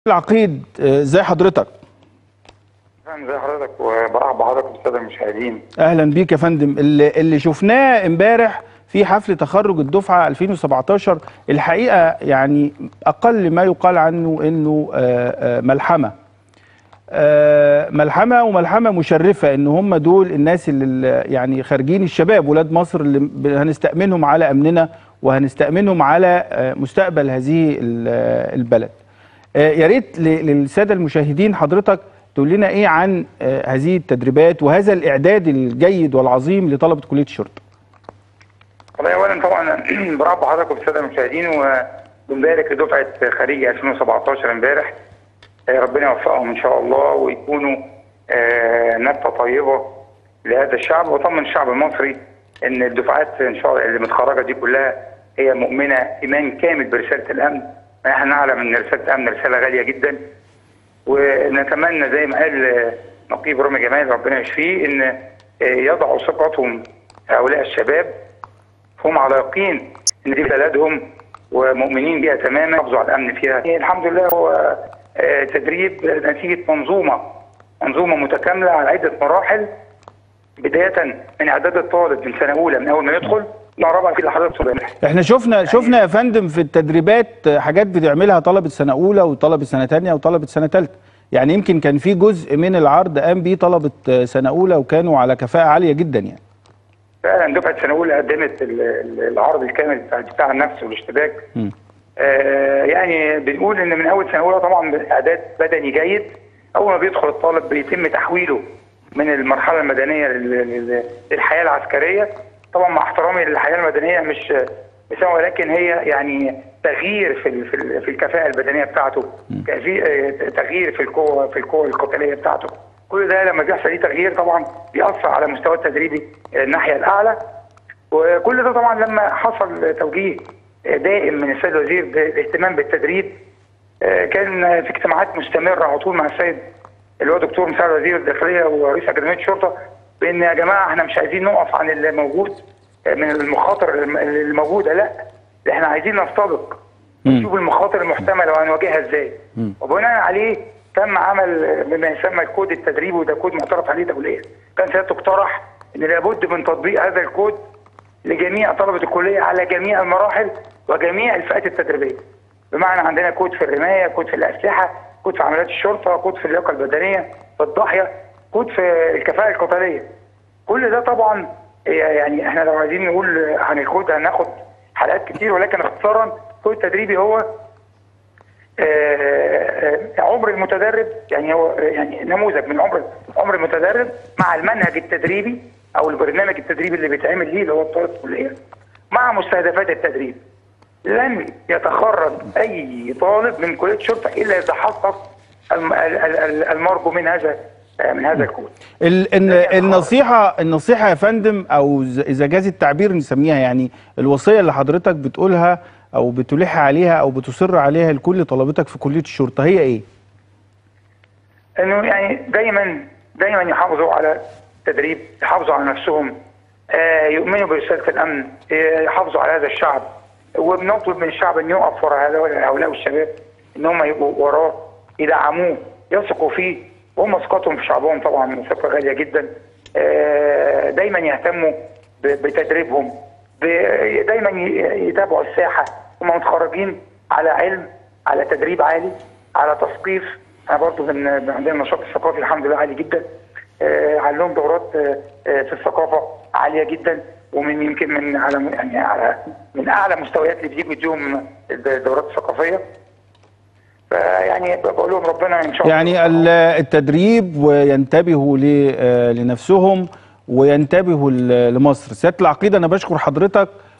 العقيد آه، ازي حضرتك فاهم زي حضرتك وبرحب بحضرتك والساده المشاهدين اهلا بيك يا فندم اللي, اللي شفناه امبارح في حفل تخرج الدفعه 2017 الحقيقه يعني اقل ما يقال عنه انه آه، آه، ملحمه آه، ملحمه وملحمه مشرفه ان هم دول الناس اللي يعني خارجين الشباب ولاد مصر اللي ب- هنستأمنهم على امننا وهنستأمنهم على آه، مستقبل هذه ال- آه، البلد. آه، يا ريت ل- للساده المشاهدين حضرتك تقول لنا ايه عن آه، هذه التدريبات وهذا الاعداد الجيد والعظيم لطلبه كليه الشرطه. والله اولا طبعا برحب بحضرتك والساده المشاهدين وبنبارك لدفعه خريج 2017 امبارح آه، ربنا يوفقهم ان شاء الله ويكونوا آه، نبته طيبه لهذا الشعب وطمن الشعب المصري ان الدفعات ان شاء الله اللي متخرجه دي كلها هي مؤمنه ايمان كامل برساله الامن احنا نعلم ان رساله الامن رساله غاليه جدا ونتمنى زي ما قال آه، نقيب رامي جمال ربنا يشفيه ان آه، يضعوا ثقتهم هؤلاء الشباب هم على يقين ان دي بلدهم ومؤمنين بها تماما يحافظوا على الامن فيها الحمد لله هو آه، تدريب نتيجه منظومه منظومه متكامله على عده مراحل بدايه من اعداد الطالب من سنه اولى من اول ما يدخل الى رابعه في اللي حضرتك تقول احنا شفنا شفنا يا فندم في التدريبات آه، حاجات بتعملها طلبه سنه اولى وطلبه سنه ثانيه وطلبه سنه ثالثه. يعني يمكن كان في جزء من العرض قام بيه طلبه آه، سنه اولى وكانوا على كفاءه عاليه جدا يعني. فعلا دفعه سنه اولى قدمت ال- ال- العرض الكامل بتاع الدفاع عن النفس والاشتباك مم. آه، يعني بنقول ان من اول سنه اولى طبعا اعداد بدني جيد اول ما بيدخل الطالب بيتم تحويله من المرحله المدنيه لل- لل- للحياه العسكريه طبعا مع احترامي للحياه المدنيه مش مش ولكن هي يعني تغيير في ال- في ال- في الكفاءه البدنيه بتاعته كفي- آه، تغيير في القوه في القوه القتاليه بتاعته كل ده لما بيحصل ليه تغيير طبعا بيأثر على مستوى التدريبي آه، الناحيه الاعلى وكل ده طبعا لما حصل توجيه دائم من السيد الوزير بالاهتمام بالتدريب آه، كان في اجتماعات مستمره على طول مع السيد اللي هو دكتور مساعد وزير الداخليه ورئيس اكاديميه الشرطه بان يا جماعه احنا مش عايزين نقف عن اللي موجود آه، من المخاطر الم- الموجوده لا ده احنا عايزين نستبق مم. نشوف المخاطر المحتمله وهنواجهها ازاي مم. وبناء عليه تم عمل بما يسمى الكود التدريبي وده كود معترف عليه دوليا كان سيادته اقترح ان لابد من تطبيق هذا الكود لجميع طلبه الكليه على جميع المراحل وجميع الفئات التدريبيه بمعنى عندنا كود في الرمايه كود في الاسلحه كود في عمليات الشرطه كود في اللياقه البدنيه في الضاحيه كود في الكفاءه القتاليه كل ده طبعا يعني احنا لو عايزين نقول عن الكود هناخد حلقات كتير ولكن اختصارا الكود التدريبي هو آه، آه، عمر المتدرب يعني هو يعني نموذج من عمر عمر المتدرب مع المنهج التدريبي او البرنامج التدريبي اللي بيتعمل ليه اللي هو بطاقه الكليه مع مستهدفات التدريب لن يتخرج اي طالب من كليه الشرطه الا اذا حقق الم- ال- ال- ال- المرجو من هذا آه، من هذا الكود ال- الن- ده كان النصيحة النصيحة يا فندم أو ز- إذا جاز التعبير نسميها يعني الوصية اللي حضرتك بتقولها أو بتلح عليها أو بتصر عليها لكل طلبتك في كلية الشرطة هي إيه؟ انه يعني دايما دايما يحافظوا على التدريب يحافظوا على نفسهم آه، يؤمنوا برساله الامن آه، يحافظوا على هذا الشعب وبنطلب من الشعب ان يقف وراء هؤلاء هؤلاء الشباب ان هم يبقوا وراه يدعموه يثقوا فيه وهم ثقتهم في شعبهم طبعا ثقه غاليه جدا آه، دايما يهتموا ب- بتدريبهم ب- دايما ي- يتابعوا الساحه هم متخرجين على علم على تدريب عالي على تثقيف احنا برضه من عندنا النشاط الثقافي الحمد لله عالي جدا آه، عليهم دورات آه، آه، في الثقافه عاليه جدا ومن يمكن من على يعني على من اعلى مستويات اللي بيجوا يديهم الدورات الثقافيه فيعني بقول لهم ربنا ان شاء الله يعني ال- التدريب وينتبهوا ل- آه، لنفسهم وينتبهوا ل- لمصر سيادة العقيدة أنا بشكر حضرتك